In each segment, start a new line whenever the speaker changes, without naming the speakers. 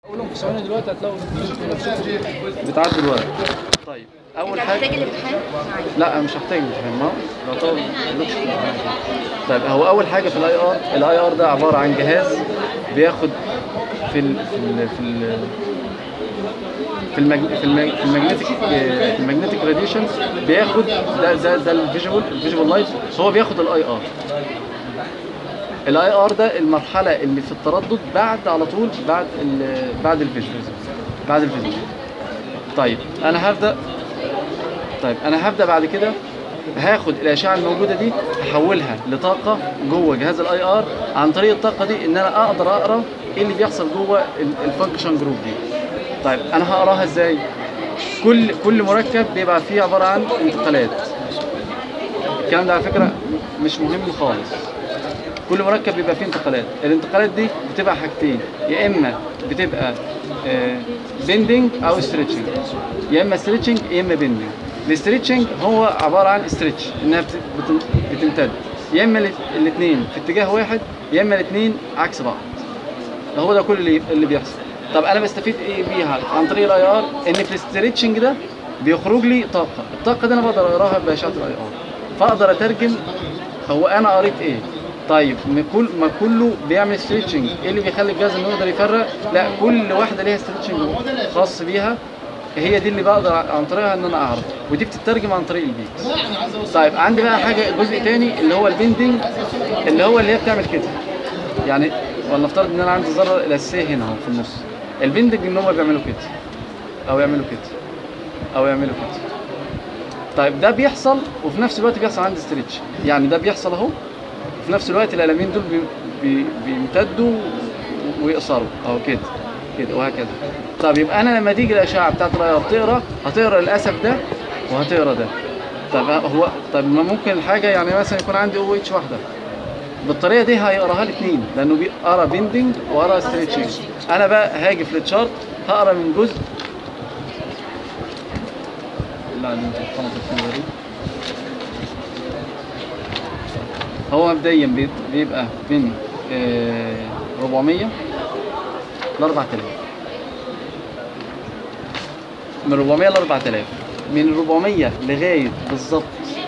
اقول لهم في ثواني دلوقتي هتلاقوا
بتعدي الورق طيب اول حاجه
محتاج الامتحان معايا
لا مش هحتاج امتحان ما لو طول ملوش طيب هو اول حاجه في الاي ار الاي ار ده عباره عن جهاز بياخد في ال في ال في ال في المج... في المج... في المagnetic في المagnetic راديشن بياخد ده ده ده الفيجوال الفيجوال لايت هو بياخد الاي ار الاي ار ده المرحله اللي في التردد بعد على طول بعد ال... بعد الفيجوال بعد الفيجوال طيب انا هبدا طيب انا هبدا بعد كده هاخد الاشعه الموجوده دي احولها لطاقه جوه جهاز الاي ار عن طريق الطاقه دي ان انا اقدر اقرا ايه اللي بيحصل جوه الفانكشن جروب دي طيب انا هقراها ازاي كل كل مركب بيبقى فيه عباره عن انتقالات الكلام ده على فكره مش مهم خالص كل مركب بيبقى فيه انتقالات الانتقالات دي بتبقى حاجتين يا اما بتبقى بيندنج او ستريتشنج يا اما ستريتشنج يا اما بيندنج الاستريتشنج هو عباره عن ستريتش انها بت- بت- بتمتد يا اما الاثنين في اتجاه واحد يا اما الاثنين عكس بعض هو ده كل اللي اللي بيحصل طب انا بستفيد ايه بيها عن طريق الاي ار ان في الاستريتشنج ده بيخرج لي طاقه الطاقه دي انا بقدر اقراها باشعه الاي ار فاقدر اترجم هو انا قريت ايه طيب ما كل ما كله بيعمل ستريتشنج ايه اللي بيخلي الجهاز انه يقدر يفرق لا كل واحده ليها ستريتشنج خاص بيها هي دي اللي بقدر عن طريقها ان انا اعرف ودي بتترجم عن طريق البيكس طيب عندي بقى حاجه جزء تاني اللي هو البيندنج اللي هو اللي هي بتعمل كده يعني ولنفترض ان انا عندي الذره الاساسيه هنا اهو في النص البيندنج ان هم بيعملوا كده او يعملوا كده او يعملوا كده طيب ده بيحصل وفي نفس الوقت بيحصل عندي ستريتش يعني ده بيحصل اهو وفي نفس الوقت القلمين دول بي بي بيمتدوا ويقصروا اهو كده كده وهكذا طب يبقى انا لما تيجي الاشعه بتاعت الاي ار تقرا هتقرا الاسف ده وهتقرا ده طب هو طب ما ممكن الحاجه يعني مثلا يكون عندي او اتش واحده بالطريقه دي هيقراها الاثنين لانه بيقرا بيندنج وقرا ستريتشنج انا بقى هاجي في التشارت هقرا من جزء لا دي مش خمسة الصورة دي هو مبدئيا بي- بيبقى من آه، 400 ل 4000 من 400 ل 4000 من 400 لغايه بالظبط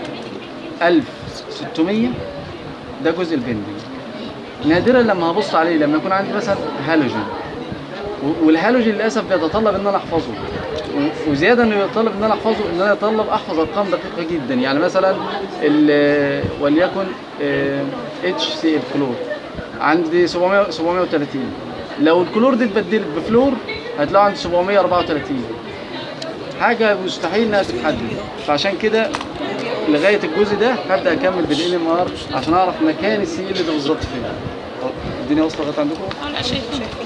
1600 ده جزء البندنج نادرا لما هبص عليه لما يكون عندي مثلا هالوجين و- والهالوجين للاسف بيتطلب ان انا احفظه و- وزياده انه يتطلب ان انا احفظه ان انا يتطلب احفظ ارقام دقيقه جدا يعني مثلا ال- وليكن اتش سي الكلور عندي 700 730 لو الكلور دي اتبدلت بفلور هتلاقوا عندي 734 حاجه مستحيل انها تتحدد فعشان كده لغايه الجزء ده هبدا اكمل بالان ام ار عشان اعرف مكان السي ال ده بالظبط فين أهو، الدنيا واصله لغايه عندكم
لا شايفه شايفه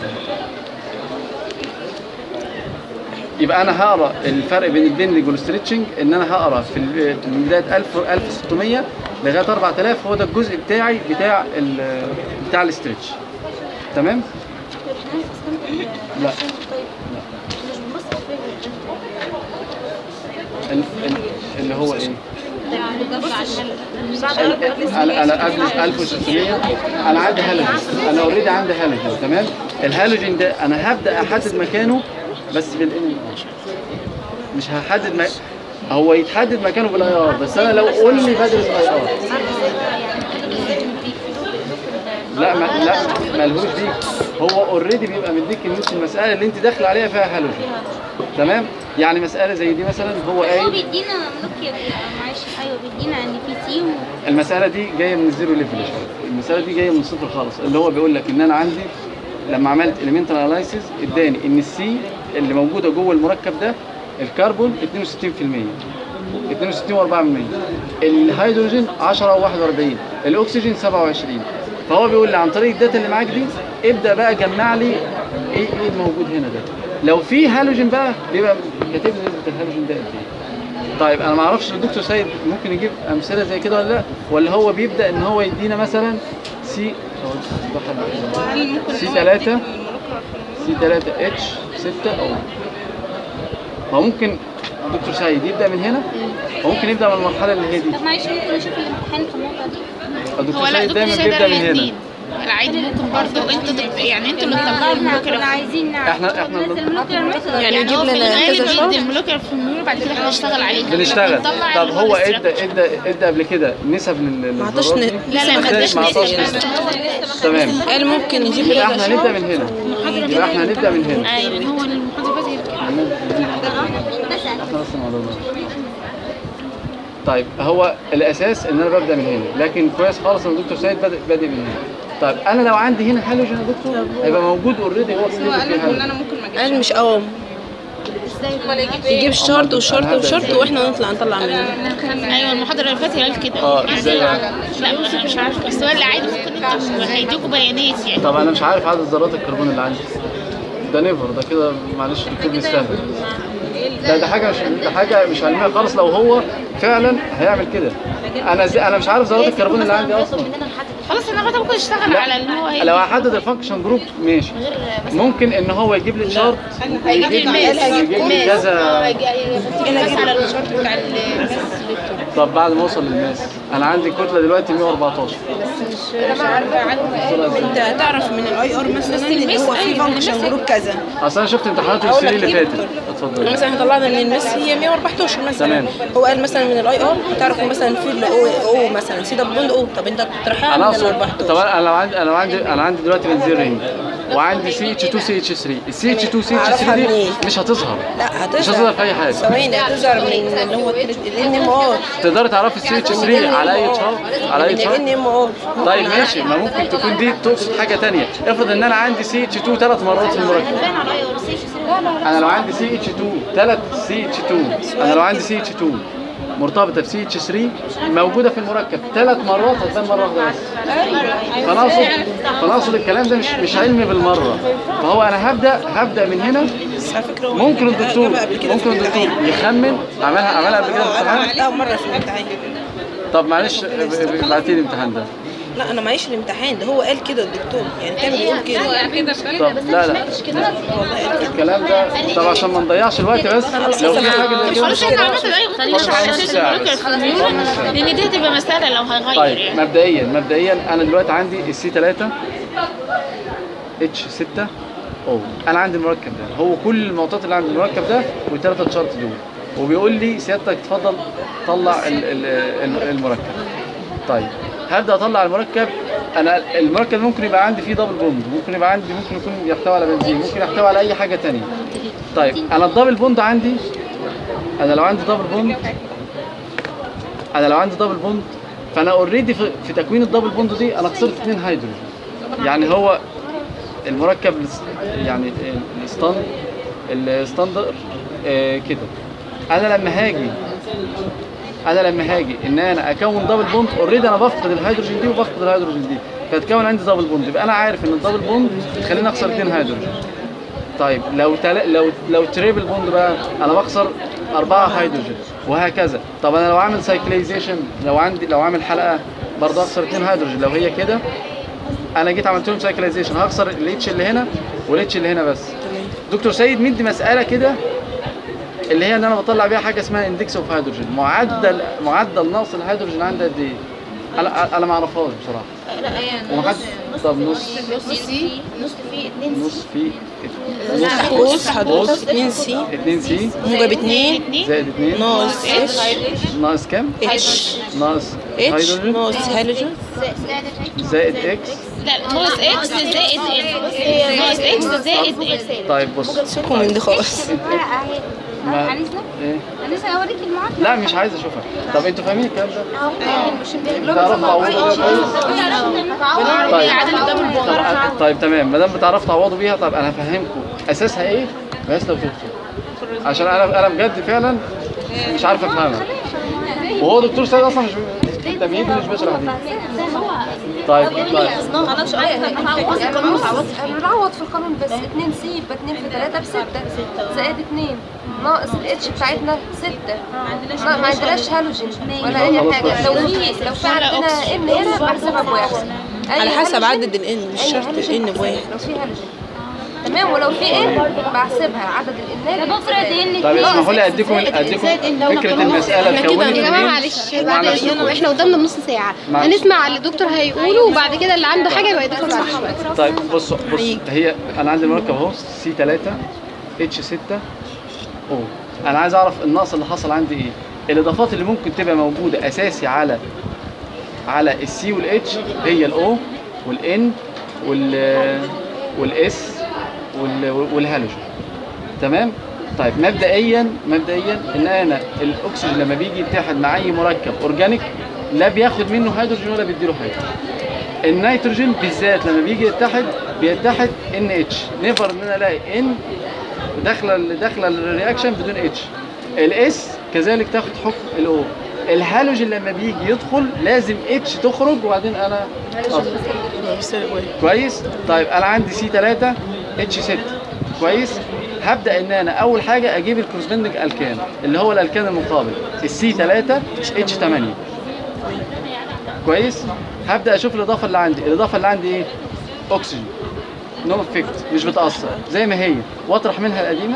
يبقى انا هقرا الفرق بين البندنج والستريتشنج ان انا هقرا في ال- من بدايه 1000 1600 لغايه 4000 هو ده الجزء بتاعي بتاع ال بتاع الاستريتش تمام لا.
مش بنبص في
ال- ال- اللي هو ايه
الفيلم
انا انا قبل 1600 انا عندي هالوجين انا اوريدي عندي هالوجين تمام الهالوجين ده انا هبدا احدد مكانه بس بالان مش هحدد م... هو يتحدد مكانه بالاي ار بس انا لو قول لي بدرس اي ار لا ما لا ملهوش دي هو اوريدي بيبقى مديك النص المساله اللي انت داخله عليها فيها هالوجين تمام يعني مساله زي دي مثلا هو
هو
قايل
بيدينا نوكيا دي معلش ايوه بيدينا ان في سي و...
المسألة دي جاية من الزيرو ليفل يا شباب المسألة دي جاية من الصفر خالص اللي هو بيقول لك إن أنا عندي لما عملت elemental analysis اداني إن السي اللي موجودة جوه المركب ده الكربون 62% 62.4% الهيدروجين 10 و 41 الأكسجين 27 فهو بيقول لي عن طريق الداتا اللي معاك دي ابدأ بقى جمع لي إيه إيه الموجود هنا ده لو في هالوجين بقى بيبقى كاتب لي نسبة الهالوجين ده قد إيه طيب انا ما اعرفش الدكتور سيد ممكن يجيب امثله زي كده ولا لا ولا هو بيبدا ان هو يدينا مثلا سي
هل ممكن
سي
إن هو
3
يديك المولكيولر
سي 3 اتش 6 او هو ممكن الدكتور سيد يبدا من هنا وممكن يبدا من المرحله اللي هي دي
طب معلش ممكن نشوف الامتحان في النقطه دي
هو
الدكتور
لا
سيد
دكتور
دايما
سيد
بيبدا من
قال
هنا
الاثنين اشتغل عادي ممكن برضه انتوا تب- يعني انتوا اللي تطلعوا المولكيولر
كنا عايزين نعرف
احنا احنا
ننزل المولكيولر ميثود
يعني
يعني
يجيب
هو في
لنا
الغالب
كذا شهر؟
بيدي المولكيولر في الميول بعد كده احنا نشتغل عليها
بنشتغل
بنطلع
طب هو ادى
الستراكشر.
ادى ادى قبل كده نسب لل
ما عطاش
للذرات
ن-
دي؟
لا لا ما
ما
اداش
عطاش
نسب
نسب. تمام
قال ممكن يجيب لي
يبقى
كذا
احنا
شهر
هنبدا من هنا يبقى احنا هنبدا من هنا
ايوه لان هو المحاضره اللي فاتت كده
احنا بس الموضوع ده طيب هو الاساس ان انا ببدا من هنا لكن كويس خالص ان الدكتور سيد بادئ بادئ من هنا طيب انا لو عندي هنا هالوجين يا دكتور هيبقى موجود اوريدي هو
هو
اوريدي
قال
فيه
لكم ان
هالوجين
انا ممكن ما اجيبش
قال مش قوام يجيب شرط وشرط
هبدأ
وشرط
إزاي؟
واحنا نطلع نطلع منه
ايوه المحاضره اللي فاتت قال كده
اه ازاي يعني؟
لا انا مش عارفه بس هو اللي عادي ممكن انتوا هيديكوا بيانات يعني
طب انا مش عارف عدد ذرات الكربون اللي عندي ده نيفر ده كده معلش الدكتور بيستهبل ده ده حاجه مش ده حاجه مش علميه خالص لو هو فعلا هيعمل كده انا زي انا مش عارف ذرات الكربون اللي عندي اصلا
خلاص انا غدا ممكن اشتغل على ان هو
لا لو هحدد الفانكشن جروب ماشي ممكن ان هو يجيب لي تشارت
هيجيب لي الماس
يجيب لي كذا
الماس على الشرط بتاع الماس
طب بعد ما اوصل للماس انا عندي كتله دلوقتي 114
انت هتعرف من الاي ار مثلا ان هو في فانكشن جروب كذا
اصل انا شفت امتحانات
أقول
السنين
لك
اللي
إيه
فاتت
دكتور؟
اتفضل
مثلا احنا طلعنا من المس هي 114 مثلا
تمام.
هو قال مثلا من الاي ار تعرفوا مثلا في الاو او مثلا سي دبل بوند او طب انت تطرحها من
انا
ال
اقصد طب
14
انا لو عندي انا عندي انا عندي دلوقتي بنزين رينج وعندي سي اتش 2 سي اتش 3 السي اتش 2 سي اتش 3
أعرفها
دي
منين؟
مش هتظهر
لا
مش هتظهر في اي حاجه
ثواني هتظهر من اللي هو الان ام ار
تقدري تعرفي السي اتش 3 على اي تشارت على اي
من
تشارت
الان ام ار
طيب ماشي ما ممكن تكون دي تقصد حاجه تانية افرض ان انا عندي سي اتش 2 ثلاث مرات في المركب انا لو عندي سي اتش 2 ثلاث سي اتش 2 انا لو عندي سي اتش 2 مرتبطه بسي اتش 3 موجوده في المركب ثلاث مرات هتبان مره واحده بس فانا اقصد فانا اقصد الكلام ده مش مش علمي بالمره فهو انا هبدا هبدا من هنا
بس على فكره هو
ممكن
جابها
الدكتور
قبل كده في
ممكن الدكتور
الامتحان.
يخمن عملها عملها قبل كده في
اه انا
الامتحان
عملتها مره في الامتحان
طب معلش ابعتي لي الامتحان ده
لا انا معيش الامتحان ده هو قال كده الدكتور يعني كان بيقول كده
طب لا لا الكلام ده طب عشان ما نضيعش الوقت بس لو في حاجه زي كده
خلاص احنا عامه ايوه خلينا
خلاص
على
نص
اساس
ساعة
المولكيولر
بس.
في الميول لان دي هتبقى مساله لو هيغير
طيب
يعني
مبدئيا مبدئيا انا دلوقتي عندي السي 3 اتش 6 او انا عندي المركب ده هو كل المعطيات اللي عند المركب ده والثلاثه شارت دول وبيقول لي سيادتك اتفضل طلع ال- ال- ال- المركب طيب هبدا اطلع المركب انا المركب ممكن يبقى عندي فيه دبل بوند ممكن يبقى عندي ممكن يكون يحتوي على بنزين ممكن يحتوي على اي حاجه تانية طيب انا الدبل بوند عندي انا لو عندي دبل بوند انا لو عندي دبل بوند فانا اوريدي في, في تكوين الدبل بوند دي انا خسرت اثنين هيدروجين يعني هو المركب الس- يعني الستان الستاندر آه، كده انا لما هاجي انا لما هاجي ان انا اكون دبل بوند اوريدي انا بفقد الهيدروجين دي وبفقد الهيدروجين دي فتكون عندي دبل بوند يبقى انا عارف ان الدبل بوند بتخليني اخسر اثنين هيدروجين طيب لو تل... لو لو تريبل بوند بقى انا بخسر أربعة هيدروجين وهكذا طب انا لو عامل سايكليزيشن لو عندي لو عامل حلقة برضه اخسر اتنين هيدروجين لو هي كده انا جيت عملت لهم سايكليزيشن هخسر الاتش اللي هنا والاتش اللي هنا بس دكتور سيد مدي مسألة كده اللي هي ان انا بطلع بيها حاجة اسمها اندكس اوف هيدروجين معدل معدل نقص الهيدروجين عندي قد ايه؟ انا انا ما اعرفهاش بصراحة
لا هي
ومحد طب نص
نص سي نص في اتنين
نص في
بص حضرتك 2 سي
2 سي
موجب 2
زائد 2
ناقص اتش
ناقص كام؟
اتش
ناقص
اتش
هيدروجين
ناقص هيدروجين
زائد اكس
لا ناقص اكس زائد ال ناقص اكس زائد ال
طيب بص
سيبكم من دي خالص
ما
عايزة
ايه
انا لسه اوريك المعادله
لا مش عايز اشوفها طب انتوا فاهمين الكلام ده؟
اهو
بتعرفوا تعوضوا بيها كويس؟ طيب طب طيب تمام ما دام بتعرفوا تعوضوا بيها طب انا هفهمكم اساسها ايه بس لو شفتوا عشان انا انا بجد فعلا مش عارف افهمها وهو دكتور سيد اصلا مش في التمهيد مش بيشرح دي طيب طيب
خلاص بنعوض في القانون بس 2 سي يبقى 2 في 3 ب 6 زائد 2 ناقص الاتش بتاعتنا 6 ما ما عندناش هالوجين ولا اي حاجه لو في لو في عندنا ان هنا بحسبها بواحد أي
على حسب
هالوجين-
عدد الان مش
أي
شرط
هالوجين
الان بواحد
لو في هالوجين تمام ولو في ان بحسبها عدد الانات
ده بفرض ان
طيب
اتنين
اسمحوا لي
زائد
اديكم
زائد
اديكم
زائد إن لو
فكره
كمان-
المساله
احنا كده
اتكونت
يا جماعه
منين
معلش
مع
بعد
نفسكم.
اذنكم احنا قدامنا نص ساعه
معلش.
هنسمع اللي الدكتور هيقوله وبعد كده اللي عنده حاجه يبقى يدخل بعد شويه
طيب بص بص هي انا عندي المركب اهو سي 3 اتش 6 او انا عايز اعرف النقص اللي حصل عندي ايه الاضافات اللي ممكن تبقى موجوده اساسي على على السي والاتش هي الاو والان وال والاس والهالوجين تمام طيب مبدئيا مبدئيا ان انا الاكسجين لما بيجي يتحد مع اي مركب اورجانيك لا بياخد منه هيدروجين ولا بيديله هيدروجين النيتروجين بالذات لما بيجي يتحد بيتحد ان اتش نيفر ان انا الاقي ان داخله داخله الرياكشن بدون اتش الاس كذلك تاخد حكم الاو الهالوجين لما بيجي يدخل لازم اتش تخرج وبعدين انا أدخل. كويس طيب انا عندي سي 3 اتش 6 كويس هبدا ان انا اول حاجه اجيب الكورسبندنج الكان اللي هو الالكان المقابل السي 3 اتش 8 كويس هبدا اشوف الاضافه اللي عندي الاضافه اللي عندي ايه اكسجين نو افكت مش بتاثر زي ما هي واطرح منها القديمه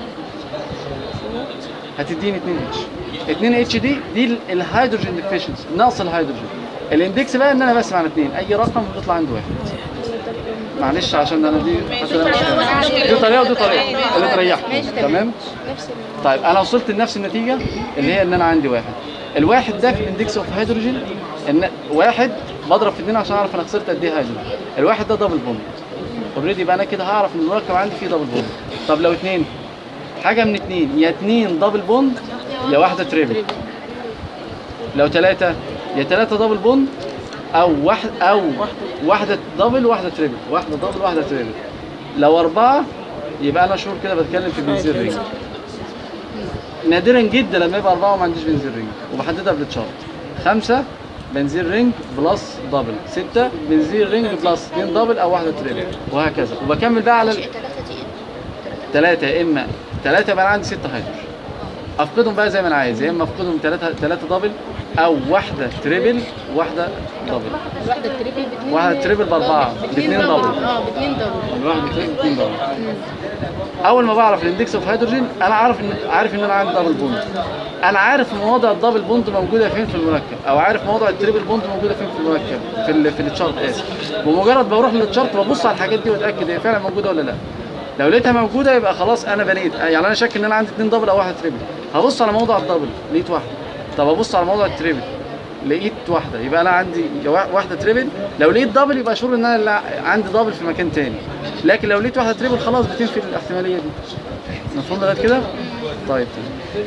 هتديني 2 اتش 2 اتش دي دي ال- الهيدروجين ديفيشنسي نقص الهيدروجين الاندكس بقى ان انا بسمع عن 2 اي رقم بيطلع عندي واحد معلش عشان انا دي عشان أنا مش فاهم. دي طريقه ودي طريقه اللي تريحكم تمام طيب انا وصلت لنفس النتيجه اللي هي ان انا عندي واحد الواحد ده في الاندكس اوف هيدروجين ان واحد بضرب في اثنين عشان اعرف انا خسرت قد ايه هيدروجين الواحد ده دبل بوند اوريدي يبقى انا كده هعرف ان المركب عندي فيه دبل بوند طب لو اثنين حاجه من اثنين يا اثنين دبل بوند يا واحده تريبل لو ثلاثه يا ثلاثه دبل بوند او واحد او واحده دبل واحده تريبل واحده دبل واحده تريبل لو اربعه يبقى انا شهور كده بتكلم في بنزين رينج نادرا جدا لما يبقى اربعه وما عنديش بنزين رينج وبحددها بالتشارت خمسه بنزين رينج بلس دبل سته بنزين رينج بلس اثنين دبل او واحده تريبل وهكذا وبكمل بقى على ال- ثلاثه يا اما ثلاثه يبقى انا عندي سته هيدروجين افقدهم بقى زي ما انا عايز يا اما افقدهم ثلاثه ثلاثه دبل او واحده تريبل واحده دبل
الواحده تريبل باتنين
واحده تريبل باربعه باثنين دبل
اه باتنين دبل
الواحد بيتين اتنين دبل اول ما بعرف الاندكس اوف هيدروجين انا عارف ان عارف ان انا عندي دبل بوند انا عارف مواضع الدبل بوند موجوده فين في المركب او عارف مواضع التريبل بوند موجوده فين في المركب في ال في التشارت اسف بمجرد بروح للتشارت ببص على الحاجات دي واتاكد هي فعلا موجوده ولا لا لو لقيتها موجوده يبقى خلاص انا بنيت يعني انا شاك ان انا عندي اتنين دبل او واحده تريبل هبص على موضع الدبل لقيت واحده طب ابص على موضع التريبل لقيت واحده يبقى انا عندي يا وا- واحده تريبل لو لقيت دبل يبقى شور ان انا لا- عندي دبل في مكان تاني لكن لو لقيت واحده تريبل خلاص بتنفي الاحتماليه دي مفهوم لغايه كده طيب تمام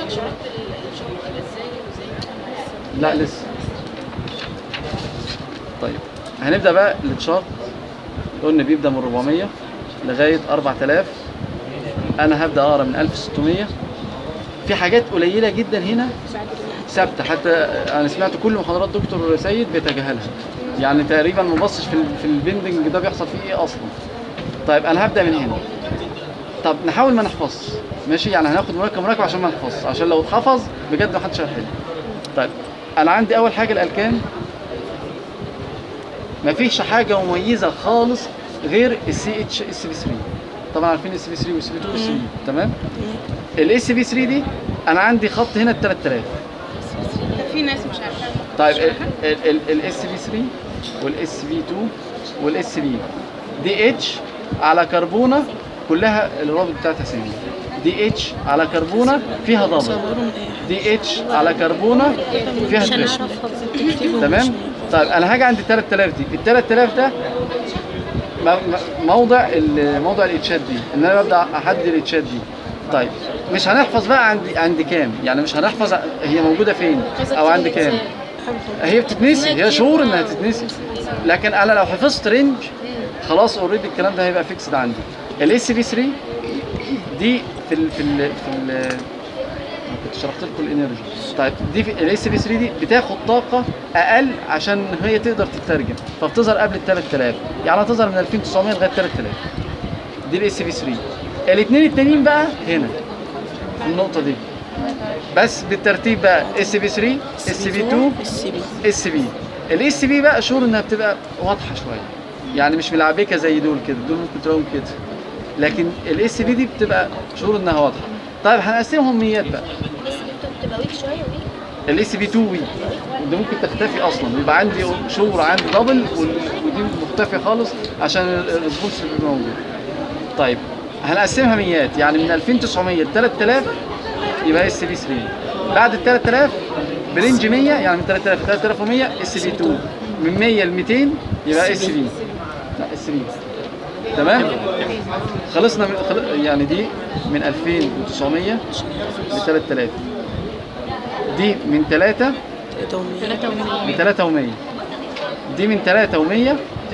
لا لسه طيب هنبدا بقى التشارت قلنا بيبدا من 400 لغايه 4000 انا هبدا اقرا من 1600 في حاجات قليله جدا هنا ثابته حتى انا سمعت كل محاضرات دكتور سيد بيتجاهلها يعني تقريبا ما بصش في ال- في البندنج ده بيحصل فيه ايه اصلا طيب انا هبدا من هنا طب نحاول ما نحفظش ماشي يعني هناخد مركب مركب عشان ما نحفظش عشان لو اتحفظ بجد ما حدش هيحل طيب انا عندي اول حاجه الالكان مفيش حاجه مميزه خالص غير السي اتش اس بي 3 طبعا عارفين السي بي 3 والسي بي 2 والسي بي تمام الاس بي 3 دي انا عندي خط هنا ال 3000
في ناس مش عارفه
طيب الاس بي 3 والاس بي 2 والاس بي دي اتش على كربونه كلها الرابط بتاعتها سامي دي اتش على كربونه فيها دبل دي اتش على كربونه فيها تريبل تمام طيب انا هاجي عند ال 3000 دي ال 3000 ده م- م- موضع ال- موضع الاتشات دي ان انا ببدا احدد الاتشات دي طيب مش هنحفظ بقى عند عند كام يعني مش هنحفظ هي موجوده فين او عند كام هي بتتنسي هي شهور انها تتنسي لكن انا لو حفظت رينج خلاص اوريدي الكلام ده هيبقى فيكسد عندي الاس بي 3 دي في ال في ال في ال أنا كنت شرحت لكم الانرجي طيب دي في الاس بي 3 دي بتاخد طاقه اقل عشان هي تقدر تترجم فبتظهر قبل ال 3000 يعني هتظهر من 2900 لغايه 3000 دي الاس بي 3 الاثنين التانيين بقى هنا في النقطه دي بس بالترتيب بقى اس بي 3 اس بي 2 اس بي الاس بي بقى شهور انها بتبقى واضحه شويه يعني مش ملعبكه زي دول كده دول ممكن تلاقيهم كده لكن الاس بي دي بتبقى شهور انها واضحه طيب هنقسمهم ميات بقى
بتبقى ويك شويه ويك
الاس بي 2 وي ودي ممكن تختفي اصلا يبقى عندي شهور عندي دبل وال- ودي مختفيه خالص عشان ال- الريسبونس اللي بيبقى موجود طيب هنقسمها ميات يعني من 2900 ل 3000 يبقى اس بي 3 بعد ال 3000 برينج 100 يعني من 3000 ل 3100 اس بي 2 من 100 ل 200 يبقى اس بي لا اس بي تمام خلصنا من خل... يعني دي من 2900 ل 3000 دي من 3 ل 3 و100 دي من 3 و100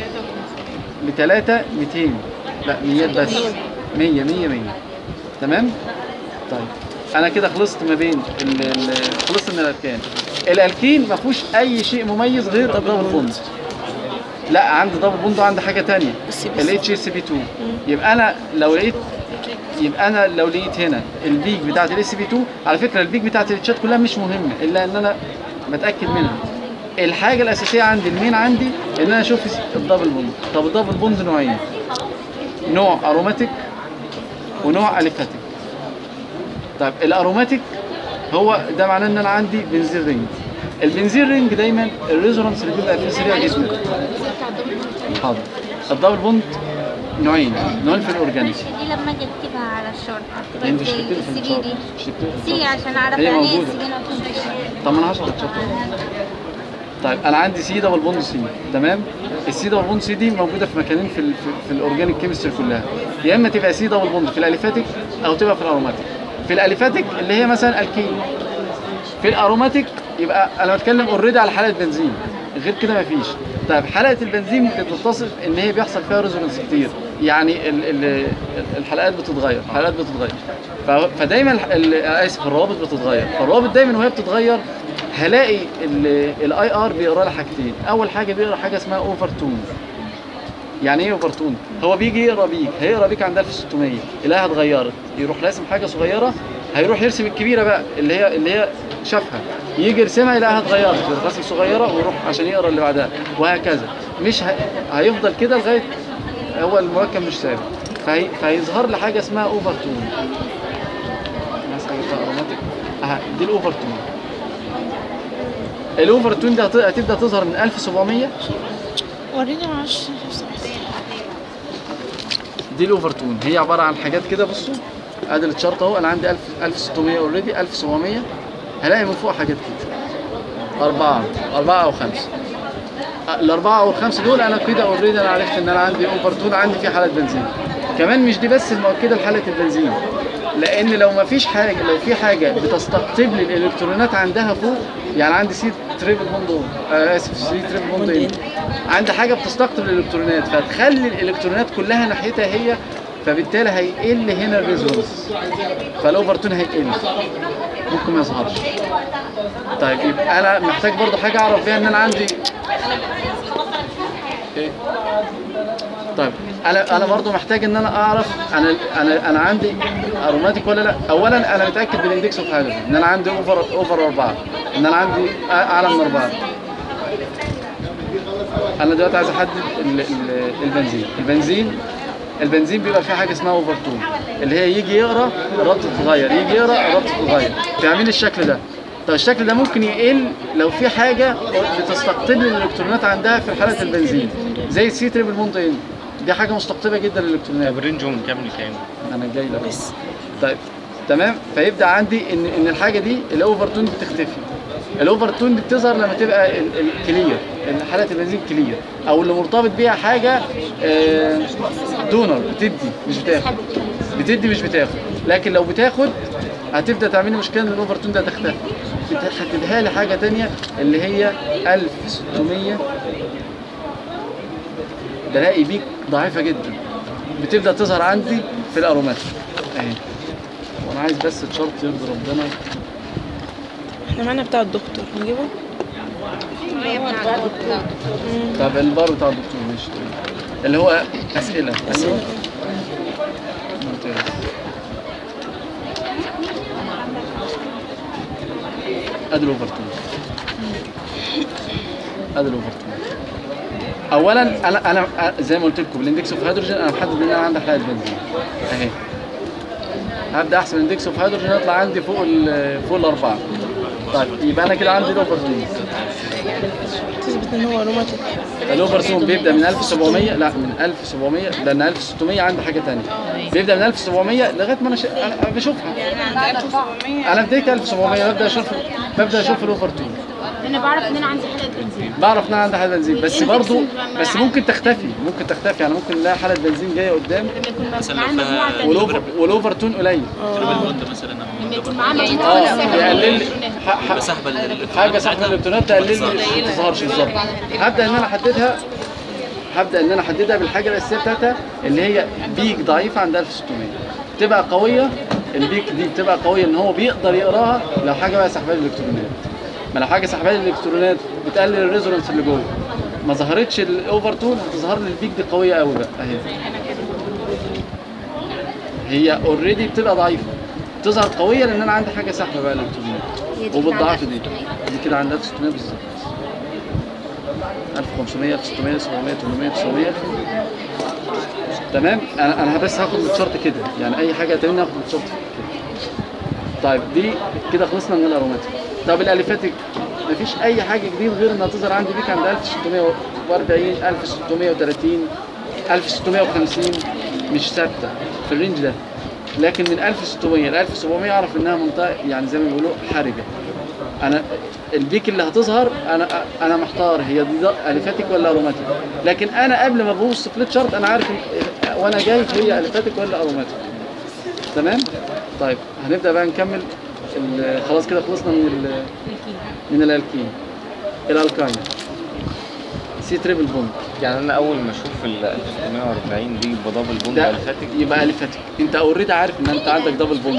ل 3 200 لا 100 بس 100 100 100 تمام طيب انا كده خلصت ما بين ال ال خلصت من الاركان الالكين ما فيهوش اي شيء مميز غير دبل بوند لا عندي دبل بوند وعندي حاجه ثانيه الاتش اس بي 2 يبقى انا لو لقيت يبقى انا لو لقيت هنا البيك بتاعت الاس بي 2 على فكره البيك بتاعت التشات كلها مش مهمه الا ان انا بتاكد منها الحاجه الاساسيه عندي المين عندي ان انا اشوف الدبل بوند طب الدبل بوند نوعين نوع اروماتيك ونوع اليفاتيك طيب الاروماتيك هو ده معناه ان انا عندي بنزين رينج البنزين رينج دايما الريزونانس اللي بيبقى فيه سريع جدا حاضر الدبل بوند نوعين نوعين في الاورجانيك
دي لما اجي اكتبها على الشورت
هي
هكتبها
مش
ازاي
بتكتب في
السي
الشورت
دي
مش بتكتب في
سي
الشورت.
عشان اعرف
هي
يعني ايه
موجودة.
السي دي
طب ما انا هشرح الشورت طيب انا عندي سي دبل بوند سي تمام السي دبل بوند سي دي موجوده في مكانين في ال في, في الاورجانيك كيمستري كلها يا اما تبقى سي دبل بوند في الاليفاتيك او تبقى في الاروماتيك في الاليفاتيك اللي هي مثلا الكين في الاروماتيك يبقى انا بتكلم اوريدي على حلقه بنزين غير كده مفيش طيب حلقه البنزين بتتصف ان هي بيحصل فيها ريزونانس كتير يعني ال ال الحلقات بتتغير الحلقات بتتغير ف- فدايما ال- ال- اسف الروابط بتتغير فالروابط دايما وهي بتتغير هلاقي الاي ار بيقرا لي حاجتين اول حاجه بيقرا حاجه اسمها اوفر تون يعني ايه اوفر تون هو بيجي يقرا بيك هيقرا بيك عند 1600 يلاقيها اتغيرت يروح راسم حاجه صغيره هيروح يرسم الكبيره بقى اللي هي اللي هي شافها يجي يرسمها يلاقيها اتغيرت يروح راسم صغيره ويروح عشان يقرا اللي بعدها وهكذا مش ه... هيفضل كده لغايه هو المركب مش ثابت فهي... فهيظهر لي حاجه اسمها اوفر تون الناس حاجه اسمها اروماتيك اها دي الاوفر تون الاوفر تون دي هت- هتبدا تظهر من 1700
وريني معلش
دي الاوفر تون هي عباره عن حاجات كده بصوا ادي الشارت اهو انا عندي 1000 1600 اوريدي 1700 هلاقي من فوق حاجات كده أربعة أربعة أو خمسة الأربعة أو الخمسة دول أنا كده أوريدي أنا عرفت إن أنا عندي أوفر تون عندي فيه حالة بنزين كمان مش دي بس المؤكدة لحالة البنزين لأن لو ما فيش حاجة لو في حاجة بتستقطب لي الإلكترونات عندها فوق يعني عندي سي تريبل بوند آه آسف سي تريبل بوند إن عندي حاجة بتستقطب الإلكترونات فتخلي الإلكترونات كلها ناحيتها هي فبالتالي هيقل هنا الريزونانس فالأوفر تون هيقل ممكن ما يظهرش طيب يبقى انا محتاج برضو حاجه اعرف بيها ان انا عندي ايه طيب انا انا برضو محتاج ان انا اعرف انا انا انا عندي اروماتيك ولا لا اولا انا متاكد بالاندكس اوف هيدروجين ان انا عندي اوفر اوفر اربعه ان انا عندي أ- اعلى من اربعه انا دلوقتي عايز احدد ال- ال- البنزين البنزين البنزين بيبقى فيه حاجه اسمها اوفر تون اللي هي يجي يقرا الربط تتغير يجي يقرا الربط تتغير فيعمل الشكل ده طب الشكل ده ممكن يقل لو في حاجه بتستقطب لي الالكترونات عندها في حاله البنزين زي السي تريبل بوند ان دي حاجه مستقطبه جدا للالكترونات
طب رينجهم من كام لكام؟
انا جاي لك طيب تمام فيبدا عندي ان ان الحاجه دي الاوفر تون بتختفي الاوفر تون دي بتظهر لما تبقى الكلير حاله البنزين كلير او اللي مرتبط بيها حاجه آه، دونر بتدي مش بتاخد بتدي مش بتاخد لكن لو بتاخد هتبدا تعمل لي مشكله ان الاوفر تون ده هتختفي بتحددها لي حاجه تانية اللي هي 1600 بلاقي بيك ضعيفه جدا بتبدا تظهر عندي في الارومات اهي وانا عايز بس تشارت يرضي ربنا
احنا معانا بتاع الدكتور نجيبه
طب البار بتاع الدكتور ماشي تمام. اللي هو اسئله ايوه ممتاز ادي الاوفر تون ادي الاوفر تون اولا انا انا زي ما قلت لكم بالاندكس اوف هيدروجين انا محدد ان انا عندي حلقه بنزين اهي هبدا احسب الاندكس اوف هيدروجين يطلع عندي فوق ال فوق الاربعه طيب يبقى انا كده عندي الاوفر زون
تثبت ان هو روماتيك
الاوفر زون بيبدا من 1700 لا من 1700 لان 1600 عندي حاجه ثانيه بيبدا من 1700 لغايه ما انا, ش... أنا بشوفها انا بديت 1700 ببدا اشوف ببدا اشوف الاوفر 2
انا بعرف ان انا عندي حلقه بنزين
بعرف ان انا عندي حاله بنزين بس برضو بس ممكن تختفي ممكن تختفي يعني ممكن نلاقي حاله بنزين جايه قدام
معاه مجموعه تانية
والاوفر والاوفر تون قليل
لما يكون معاه
اه
مجموعه
يقلل لي ح- ح- حاجه سحب الالكترونات تقلل لي ما تظهرش بالظبط هبدا ان انا احددها هبدا ان انا احددها بالحاجه الاساسيه بتاعتها اللي هي بيك ضعيفه عند 1600 تبقى قويه البيك دي بتبقى قويه ان هو بيقدر يقراها لو حاجه بقى سحبها الالكترونات ما لو حاجه سحبها الالكترونات بتقلل الريزونانس اللي جوه ما ظهرتش الاوفر تون هتظهر لي البيك دي قويه قوي بقى اهي هي اوريدي بتبقى ضعيفه تظهر قويه لان انا عندي حاجه سحبه بقى الالكترونات وبالضعف دي دي كده عندها 600 بالظبط 1500 1600 700 800 900 تمام انا انا بس هاخد الشرط كده يعني اي حاجه تانية هاخد الشرط كده طيب دي كده خلصنا من الاروماتيك طب الاليفاتيك مفيش اي حاجه جديد غير انها تظهر عندي دي عند 1640 1630 1650 مش ثابته في الرينج ده لكن من 1600 ل 1700 اعرف انها منطقه يعني زي ما بيقولوا حرجه انا البيك اللي هتظهر انا انا محتار هي دي ده اليفاتيك ولا اروماتيك لكن انا قبل ما ببص فليت شارت انا عارف إن- وانا جاي هي اليفاتيك ولا اروماتيك تمام طيب هنبدا بقى نكمل ال- خلاص كده خلصنا من ال من الالكين الالكاين سي تريبل بوند
يعني انا اول ما اشوف ال 1640 دي بدبل بوند
ده
الفاتك
يبقى اليفاتيك انت اوريدي عارف ان انت عندك دبل بوند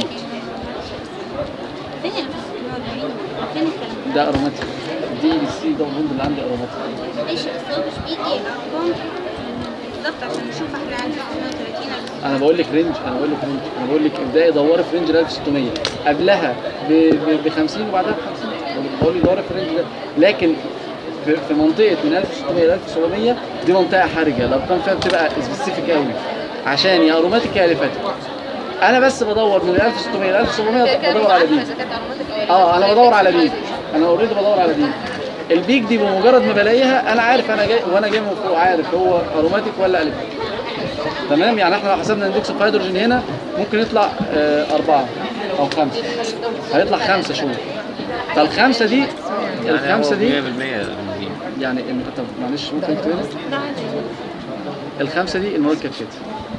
فين ال 46 فين الكلام
ده اروماتيك دي السي دبل بوند اللي عندي اروماتيك
ماشي بس هو مش بايدي ارقام بالظبط عشان نشوف احنا عندنا 36 ولا
انا بقول لك رينج انا بقول لك رينج انا بقول لك ابداي دوري في رينج ال 1600 قبلها ب 50 وبعدها ب 50 بقول لك دوري في الرينج ده لكن في في منطقه من 1600 ل 1700 دي منطقه حرجه الارقام فيها بتبقى سبيسيفيك قوي عشان يا اروماتيك يا اليفاتيك انا بس بدور من 1600 ل 1700 بدور على دي اه انا بدور على بيك انا اوريدي بدور على بيك البيك دي بمجرد ما بلاقيها انا عارف انا جاي وانا جاي من فوق عارف هو اروماتيك ولا اليفاتيك تمام يعني احنا لو حسبنا اندكس اوف هيدروجين هنا ممكن يطلع آه، أربعة أو خمسة هيطلع خمسة شوف فالخمسة دي الخمسة دي
100% بنزين
يعني إن- طب معلش ممكن اكتب هنا الخمسة دي المركب كده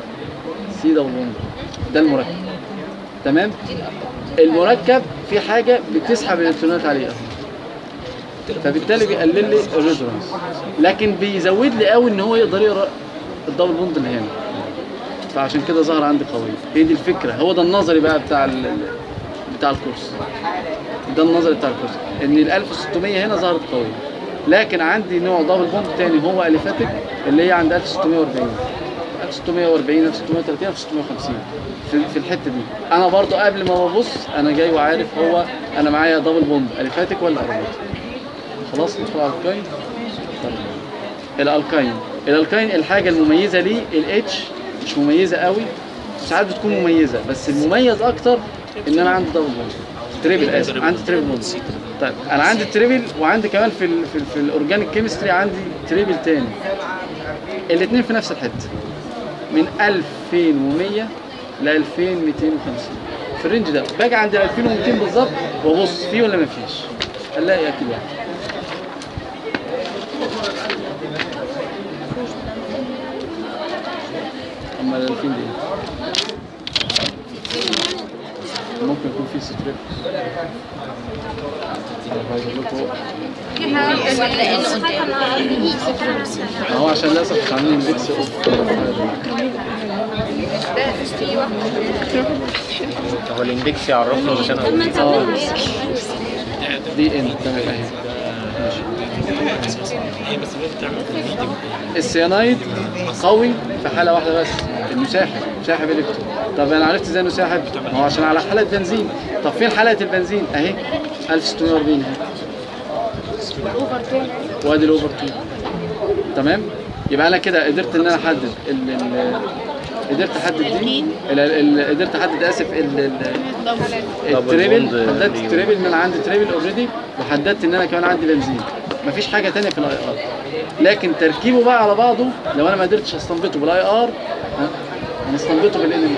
سي دبل بوند ده المركب تمام المركب في حاجة بتسحب الالكترونات عليه فبالتالي بيقلل لي الريزونانس لكن بيزود لي قوي ان هو يقدر يقرا الدبل بوند اللي هنا فعشان كده ظهر عندي قوي هي دي الفكره هو ده النظري بقى بتاع ال... بتاع الكورس ده النظري بتاع الكورس ان ال 1600 هنا ظهرت قويه لكن عندي نوع دبل بوند تاني هو اليفاتيك اللي هي عند 1640 1640 1630 1650 في, في الحته دي انا برضو قبل ما ببص انا جاي وعارف هو انا معايا دبل بوند اليفاتيك ولا اروماتيك خلاص ندخل على الكاين طيب. الالكاين الالكاين الحاجه المميزه ليه الاتش مش مميزه قوي ساعات بتكون مميزه بس المميز اكتر ان انا عندي دبل بوند تريبل اسف عندي تريبل بوند طيب انا عندي تريبل وعندي كمان في ال في, ال في الاورجانيك كيمستري عندي تريبل تاني الاثنين في نفس الحته من 2100 ل 2250 في الرينج ده باجي عند ال 2200 بالظبط وابص فيه ولا ما فيش الاقي اكيد واحد اما ال 2000 دي إيه؟ ممكن يكون في ستريب ما هو عشان للاسف مش عاملين ميكس اوف
هو الاندكس يعرفنا اذا كان
اه دي ان تمام اهي ماشي السيانايد قوي في حاله واحده بس انه ساحب ساحب الكترون طب انا عرفت ازاي انه ساحب ما هو عشان على حلقه بنزين طب فين حلقه البنزين اهي 1640 اهي وادي الاوفر تون تمام يبقى انا كده قدرت ان انا احدد ال ال قدرت احدد دي ال- ال- قدرت احدد اسف ال- ال- التريبل
بوند
حددت
ليه.
التريبل ان انا عندي تريبل اوريدي وحددت ان انا كمان عندي بنزين مفيش حاجه تانية في الاي ار لكن تركيبه بقى على بعضه لو انا ما قدرتش استنبطه بالاي ار هنستنبطه بالان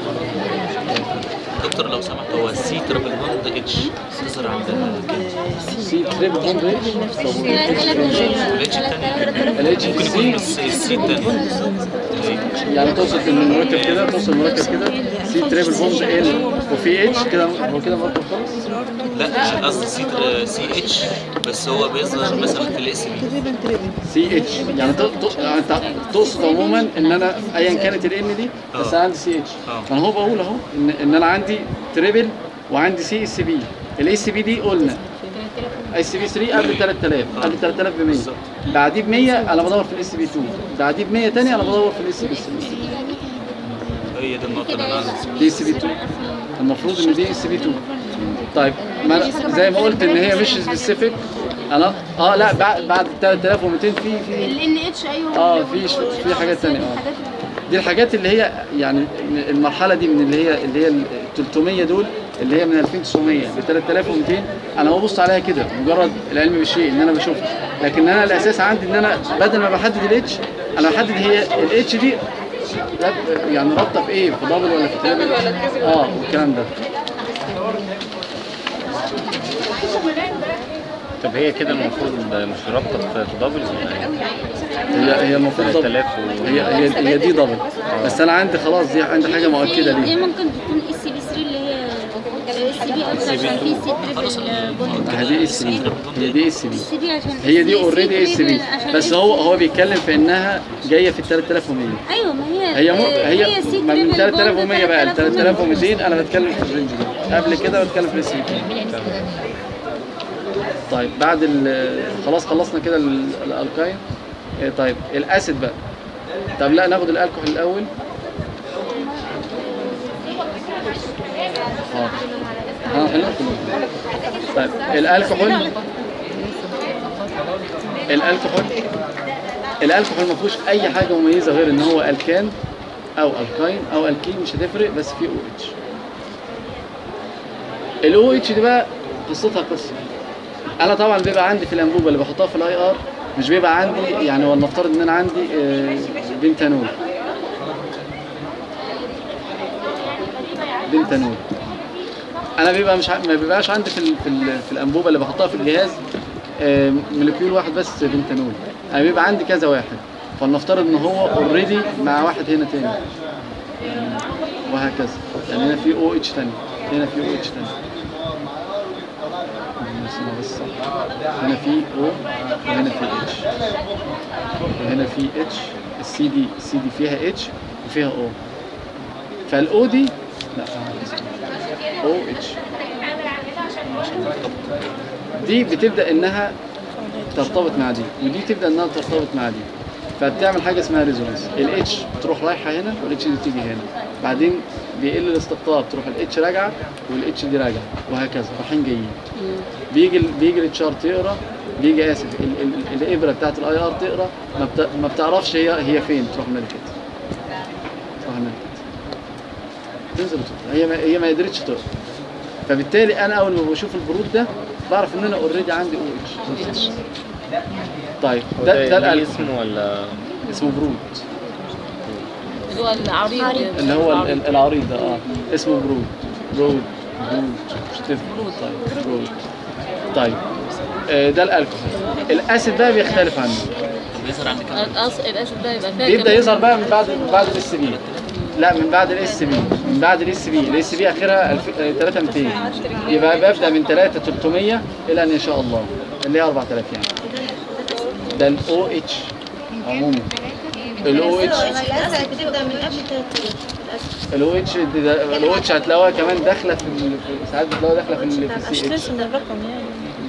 دكتور لو سمحت هو السي تربل بوند اتش تظهر عندنا كام؟
سي تريبل بوند اتش
والاتش الثاني
الاتش
ممكن
سي
يكون بس السي الثاني
يعني توصل ان المركب كده توصل المركب كده سي تريبل بوند ال وفي اتش كده هو كده مركب خالص
لا قصدي سي سي اتش بس هو بيظهر مثلا في الاس بي
سي اتش يعني ت- ت- يعني انت تقصد عموما ان انا ايا كانت الان دي بس
اه.
انا عندي سي اتش
اه.
فانا هو بقول اهو ان, ان انا عندي تريبل وعندي سي اس بي الاي سي بي دي قلنا اي سي بي 3 قبل 3000 قبل 3000 ب 100 بعديه ب 100 انا بدور في الاي سي بي 2 بعديه ب 100 تاني انا بدور في الاي سي بي 3
هي دي النقطة اللي انا عايز
دي اس بي 2 المفروض ان دي اس بي 2 طيب ما أنا زي ما قلت ان هي مش سبيسيفيك انا اه لا بعد بعد 3200 في في
الان اتش ايوه
اه في ش- في حاجات تانية اه دي الحاجات اللي هي يعني المرحله دي من اللي هي اللي هي ال 300 دول اللي هي من 2900 ل 3200 انا ببص عليها كده مجرد العلم بالشيء ان انا بشوفها لكن انا الاساس عندي ان انا بدل ما بحدد الاتش انا بحدد هي الاتش دي رب- يعني رابطه في ايه في دبل ولا في تريبل اه والكلام ده
طب هي كده المفروض مش رابطه في في دبل
هي هي المفروض دبل
3000 و-
هي هي هي دي دبل بس انا عندي خلاص دي عندي حاجه مؤكده
دي
ليه
ممكن تكون اس بي 3 اللي هي اس بي اكتر عشان في سي تريبل بوند
هي دي اس بي هي دي اس بي
اس بي عشان
هي دي
اس بي
اوريدي اس بي
عشان
بس
اس
هو
بي.
هو بيتكلم في انها جايه في ال 3100
ايوه ما هي
هي مو هي
سي
ما من
تريبل بوند
3100 بقى ل
3200.
3200 انا بتكلم في الرينج ده قبل كده بتكلم في الاس بي طيب بعد ال- خلاص خلصنا كده ال- الالكاين إيه طيب الاسيد بقى طب لا ناخد الالكحول الاول اه اه حلو طيب الالكحول الالكحول الالكحول ما فيهوش اي حاجه مميزه غير ان هو الكان او الكاين او الكين مش هتفرق بس فيه او اتش الاو اتش دي بقى قصتها قصه انا طبعا بيبقى عندي في الانبوبه اللي بحطها في الاي ار مش بيبقى عندي يعني ولنفترض ان انا عندي آه، بنتانول بنتانول انا بيبقى مش ع- ما بيبقاش عندي في ال- في, ال- في الانبوبه اللي بحطها في الجهاز آه، موليكيول واحد بس بنتانول انا بيبقى عندي كذا واحد فلنفترض ان هو اوريدي مع واحد هنا تاني وهكذا يعني هنا في او اتش تاني هنا في او اتش تاني نرسمها بس صح. هنا في او وهنا في اتش وهنا في اتش السي دي السي دي فيها اتش وفيها او فالاو دي لا او اتش دي بتبدا انها ترتبط مع دي ودي تبدا انها ترتبط مع دي فبتعمل حاجه اسمها ريزونانس الاتش تروح رايحه هنا والاتش دي تيجي هنا بعدين بيقل الاستقطاب تروح الاتش راجعه والاتش دي راجعه وهكذا رايحين جايين بيجي ال- بيجي التشارت يقرا بيجي اسف ال- ال- الابره بتاعت الاي ار تقرا ما, بت... ما بتعرفش هي هي فين تروح ملكت تروح ملكت تنزل وتطلع هي ما هي ما قدرتش تقرا فبالتالي انا اول ما بشوف البرود ده بعرف ان انا اوريدي عندي او اتش طيب
هو
ده ده
ليه
الألف.
اسمه ولا
اسمه برود
اللي هو العريض
اللي هو ال- ال- العريض ده اه اسمه برود برود برود مش تفرق طيب برود طيب آه، ده الالكحول الاسيد بقى بيختلف عنه
بيظهر عندك
الاسد ده يبقى
بيبدا يظهر بقى من بعد من بعد الاس بي لا من بعد الاس بي من بعد الاس بي الاس بي اخرها 3200 يبقى ببدا من 3 300 الى ان شاء الله اللي هي 4000 يعني ده الاو اتش عموما الاو اتش
الاسد بتبدا من قبل 30
الاو اتش الاو اتش هتلاقوها كمان داخله في ال- في- ساعات بتلاقوها داخله في ال- في السي اتش
الرقم يعني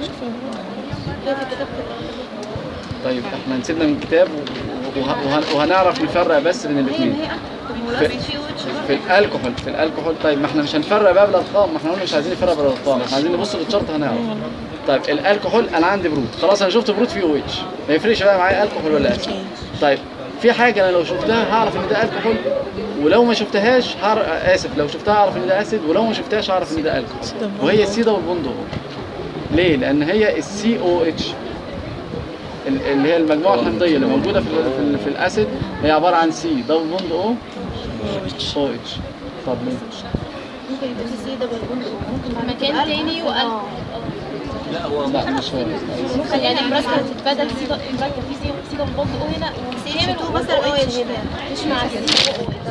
طيب احنا نسيبنا من الكتاب و- وه- وه- وهنعرف نفرق بس بين الاثنين في, في الالكحول في الالكحول طيب ما احنا مش هنفرق بقى بالارقام ما احنا قلنا مش عايزين نفرق بالارقام احنا عايزين نبص للشرط هنعرف طيب الالكحول انا عندي برود خلاص انا شفت برود فيه او اتش ما يفرقش بقى معايا الكحول ولا اسيد طيب في حاجه انا لو شفتها هعرف ان ده الكحول ولو ما شفتهاش هعرف اسف لو شفتها اعرف ان ده اسيد ولو ما شفتهاش هعرف ان ده الكحول وهي السي دبل بوند او ليه؟ لان هي السي او اتش اللي هي المجموعه الحمضيه اللي موجوده في ال- في, ال- في الاسيد هي عباره عن سي دبل بوند او او اتش طب ليه؟
ممكن يبقى في سي دبل بوند ممكن مكان تاني وقلب
لا هو
لا مش هو
ممكن يعني مركب تتبدل سي دبل مركب في سي سي دبل بوند او هنا سي اتش 2 مثلا او اتش هنا مش مع السي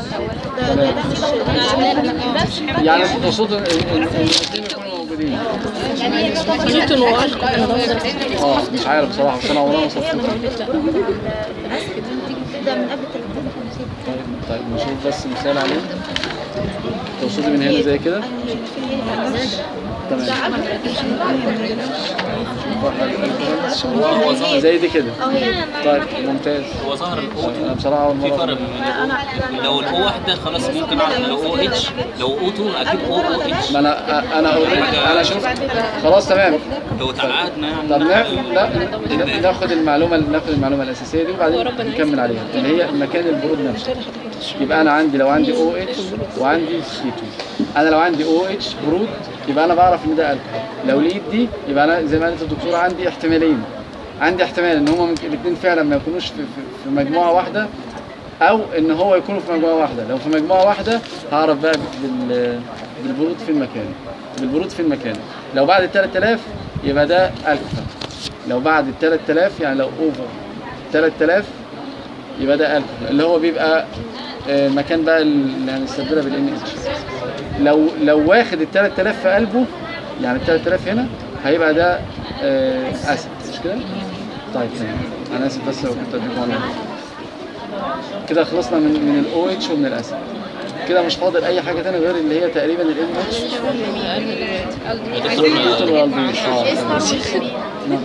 يعني انت تقصد ان ان- ان الاثنين يكونوا موجودين
نيوتن والكحول
اه مش عارف بصراحه بس انا عمري ما وصلت طيب طيب نشوف بس مثال عليه تقصدي من هنا زي كده تمام
هو هو ظاهر
زي دي كده طيب ممتاز
هو ظاهر الاو
طيب انا بصراحه اول
في فرق
مره
بين الاو لو الاو واحده خلاص ممكن اعرف لو او اتش لو او 2 اكيد او او اتش
ما انا انا اوريدي انا شفت خلاص تمام
لو تعقدنا يعني
طب نا- لا نا- ناخد المعلومه ناخد المعلومه الاساسيه دي وبعدين نكمل عليها اللي هي مكان البرود نفسه يبقى انا عندي لو عندي او اتش وعندي سي 2 انا لو عندي او اتش برود يبقى انا بعرف ان ده الكحول لو لقيت دي يبقى انا زي ما قالت الدكتوره عندي احتمالين عندي احتمال ان هما الاثنين فعلا ما يكونوش في, في, في مجموعه واحده او ان هو يكونوا في مجموعه واحده لو في مجموعه واحده هعرف بقى بال بالبرود في المكان بالبرود في المكان لو بعد ال 3000 يبقى ده الكحول لو بعد ال 3000 يعني لو اوفر 3000 يبقى ده الكحول اللي هو بيبقى آه، مكان بقى اللي هنستبدلها بالان اتش لو لو واخد ال 3000 في قلبه يعني ال 3000 هنا هيبقى ده آه، اسيد مش كده؟ طيب تمام انا اسف بس لو كنت اديكم على كده خلصنا من من الاو اتش ومن الاسيد كده مش فاضل اي حاجه تانية غير اللي هي تقريبا الان اتش النيوتن والالدين اه نعم.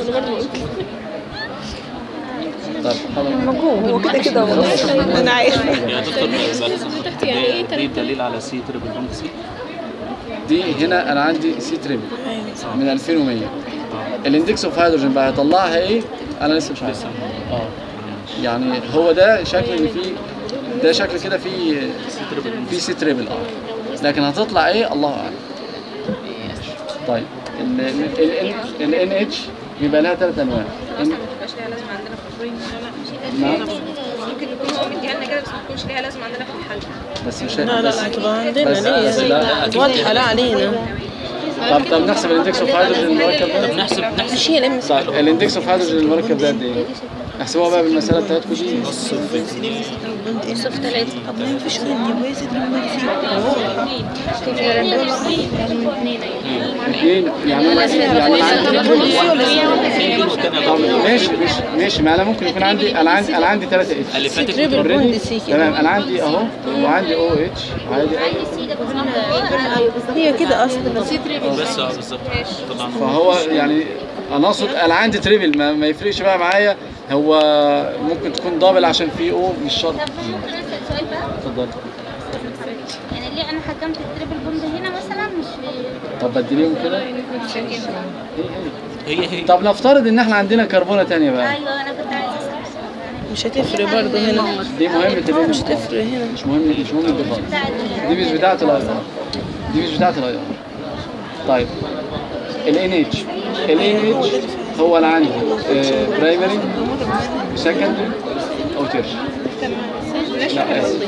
طب خلاص
هو كده كده والله انا عارف
يا دكتور دي- دي دليل على سي تريبل بوند سي
دي هنا انا عندي سي تريبل من 2100 الاندكس اوف هيدروجين بقى هيطلعها ايه انا لسه مش عارف اه يعني هو ده شكل ان فيه ده شكل كده فيه في سي تريبل اه لكن هتطلع ايه الله اعلم طيب ال ان اتش بيبقى لها ثلاث انواع N-
مبقاش ليها لازمه عندنا في البرين
نعم
ممكن يكون هو مديها لنا كده بس ما تكونش ليها لازمه عندنا في الحل
بس مش
لا لا
بس
لا تبقى عندنا
بس- بس
ليه
لا.
واضحه لا علينا
طب طب نحسب الاندكس اوف هيدروجين المركب ده
طب نحسب نحسب
مش هي الام
طيب الاندكس اوف هيدروجين المركب ده قد ايه؟ احسبوها بقى بالمساله بتاعتكم دي
طب ما فيش عندي وازد
اثنين يعني أنا- يعني أنا عندي طب ماشي ماشي ماشي ما انا ممكن يكون عندي انا عندي انا عندي ثلاثة اتش
اللي فاتت
تريبل
كنت-
بوند سي كده
تمام انا عندي اهو وعندي او اتش وعندي
هي كده اصلا
بس اه بالظبط طبعا
فهو يعني انا اقصد انا عندي تريبل ما, ما يفرقش بقى معايا هو ممكن تكون دبل عشان في او مش شرط
طب ممكن اسال سؤال بقى
اتفضل
يعني ليه انا حكمت التريبل بوند هنا مثلا مش
طب بديليهم كده
هي هي
طب نفترض ان احنا عندنا كربونه تانية بقى
ايوه انا كنت عايزه اسال بصراحة.
مش هتفرق برضه هنا
دي مهمه الإيه؟
مش هتفرق هنا
مش مهم مش مهم دي خالص دي مش بتاعت الاي ار دي مش بتاعت الاي ار طيب ال ان اتش ال ان اتش هو انا عندي برايمري وسكندري او تيرش لا اسف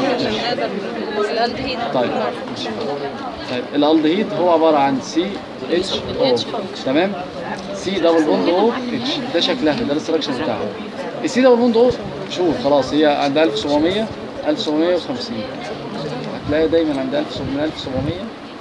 طيب ماشي. طيب الالدهيد هو عباره عن سي اتش او تمام سي دبل بوند او اتش ده شكلها ده الاستراكشر بتاعها السي دبل بوند او شوف خلاص هي عند 1700 1750 هتلاقي دايما عند 1700 1700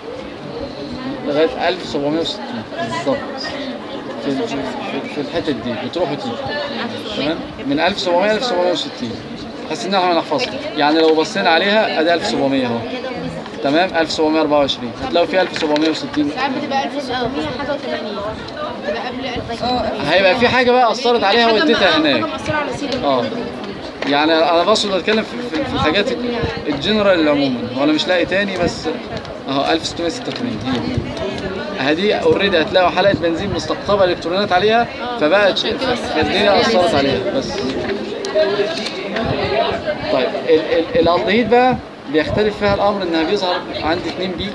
لغايه 1760 بالظبط في في في- في الحتت دي بتروح وتيجي تمام من 1700 ل 1760 بحيث ان احنا نحفظها يعني لو بصينا عليها ادي 1700 اهو تمام 1724 هتلاقوا في 1760
ساعات بتبقى 1700 حاجه و80 بتبقى قبل 1000
هيبقى في حاجه بقى اثرت عليها واديتها
حاجه
هناك
مأثره على سيدي
اه يعني انا بقصد اتكلم في, في, في الحاجات الجنرال عموما هو انا مش لاقي تاني بس اهو 1686 هي هدي اوريدي هتلاقوا حلقه بنزين مستقطبه الكترونات عليها فبقت فالدنيا اثرت عليها بس طيب ال- ال- الالدهيد بقى بيختلف فيها الامر انها بيظهر عندي اتنين بيك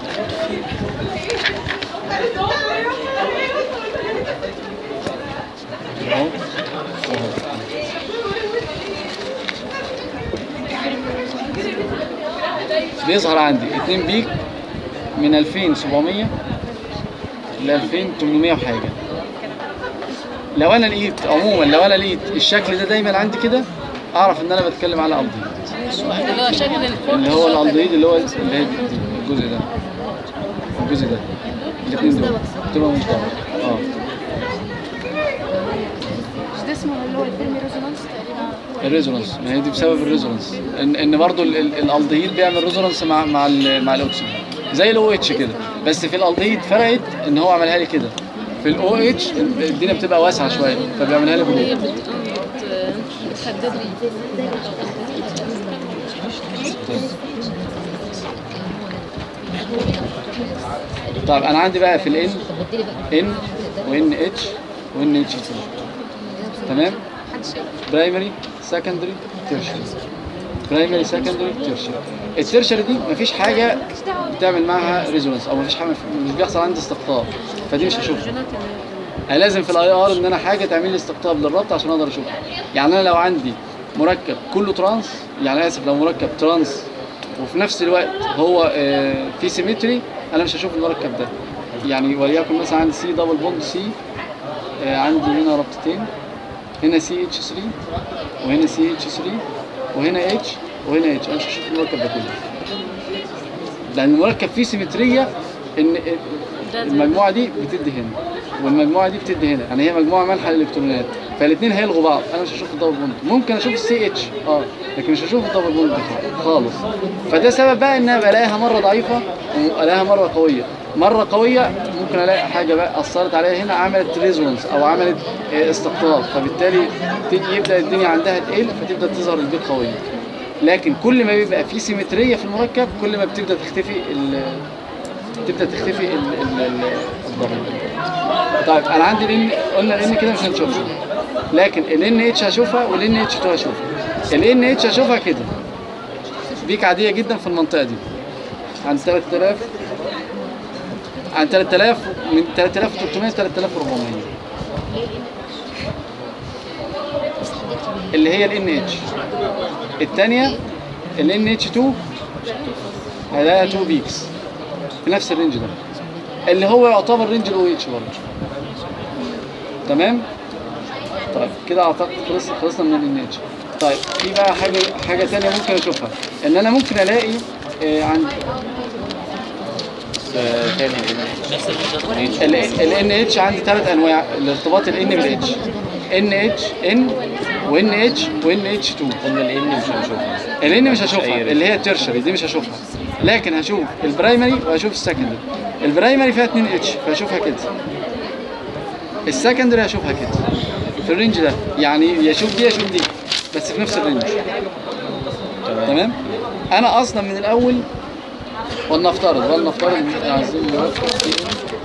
اهو اهو. بيظهر عندي اتنين بيك من 2700 ل 2800 وحاجه لو انا لقيت عموما لو انا لقيت الشكل ده دايما عندي كده اعرف ان انا بتكلم على الدهيد
اللي هو شكل الفوق
اللي هو الالدهيد اللي هو اللي هي الجزء ده الجزء ده الاثنين دول بتبقى مزدوجة اه
مش ده اسمه اللي هو الفيلم ريزونانس تقريبا
الريزونانس ما هي دي بسبب الريزونانس ان ان برضه ال- ال- الالدهيد بيعمل ريزونانس مع مع ال مع الاكسجين زي الاو اتش كده بس في الالدهيد فرقت ان هو عملها لي كده في الاو اتش الدنيا بتبقى واسعه شويه فبيعملها لي
هي
برو
بت- بت- بتحدد لي
طيب انا عندي بقى في الان ان وان اتش وان اتش 2 تمام برايمري سكندري تيرشري برايمري سكندري تيرشري التيرشري دي مفيش حاجه بتعمل معاها ريزونانس او مفيش حاجه مش بيحصل عندي استقطاب فدي مش هشوفها أنا لازم في الاي ار ان انا حاجه تعمل لي استقطاب للربط عشان اقدر اشوفها يعني انا لو عندي مركب كله ترانس يعني أنا اسف لو مركب ترانس وفي نفس الوقت هو آه، في سيمتري انا مش هشوف المركب ده يعني وليكن مثلا عندي سي دبل بوند سي عندي هنا ربطتين هنا سي اتش 3 وهنا سي اتش 3 وهنا اتش وهنا اتش انا مش هشوف المركب ده كله لان المركب فيه سيمتريه ان المجموعه دي بتدي هنا والمجموعه دي بتدي هنا يعني هي مجموعه مالحه للالكترونات فالاثنين هيلغوا بعض انا مش هشوف الدبل بوند ممكن اشوف السي اتش اه لكن مش هشوف الدبل بوند خالص فده سبب بقى ان انا بلاقيها مره ضعيفه والاقيها مره قويه مره قويه ممكن الاقي حاجه بقى اثرت عليها هنا عملت ريزونانس او عملت آه، استقطاب فبالتالي تيجي يبدا الدنيا عندها تقل فتبدا تظهر البيت قويه لكن كل ما بيبقى في سيمتريه في المركب كل ما بتبدا تختفي ال تبدا تختفي ال ال ال الضغط طيب انا عندي الان قلنا الان كده مش هنشوفها لكن الان اتش هشوفها والان اتش 2 هشوفها الان اتش هشوفها كده بيك عاديه جدا في المنطقه دي عند 3000 عن 3000 من 3300 ل 3400 اللي هي الان اتش الثانيه الان اتش 2 هلاقيها 2 بيكس في نفس الرينج ده اللي هو يعتبر رينج الاو اتش برضه تمام طيب كده اعتقد خلص خلصنا من الان اتش طيب في بقى حاجه حاجه ثانيه ممكن اشوفها ان انا ممكن الاقي آه عند
تاني
الان اتش عندي ثلاث انواع الارتباط الان بالاتش ان اتش ان وان اتش وان اتش 2
قلنا الان مش هنشوفها
الان مش هشوفها
أي رينج.
اللي هي الترشري دي مش هشوفها لكن هشوف البرايمري وهشوف السكندري البرايمري فيها 2 اتش فهشوفها كده السكندري هشوفها كده في الرينج ده يعني يشوف دي يشوف دي بس في نفس الرينج تمام انا اصلا من الاول ولنفترض ولنفترض عايزين نركز في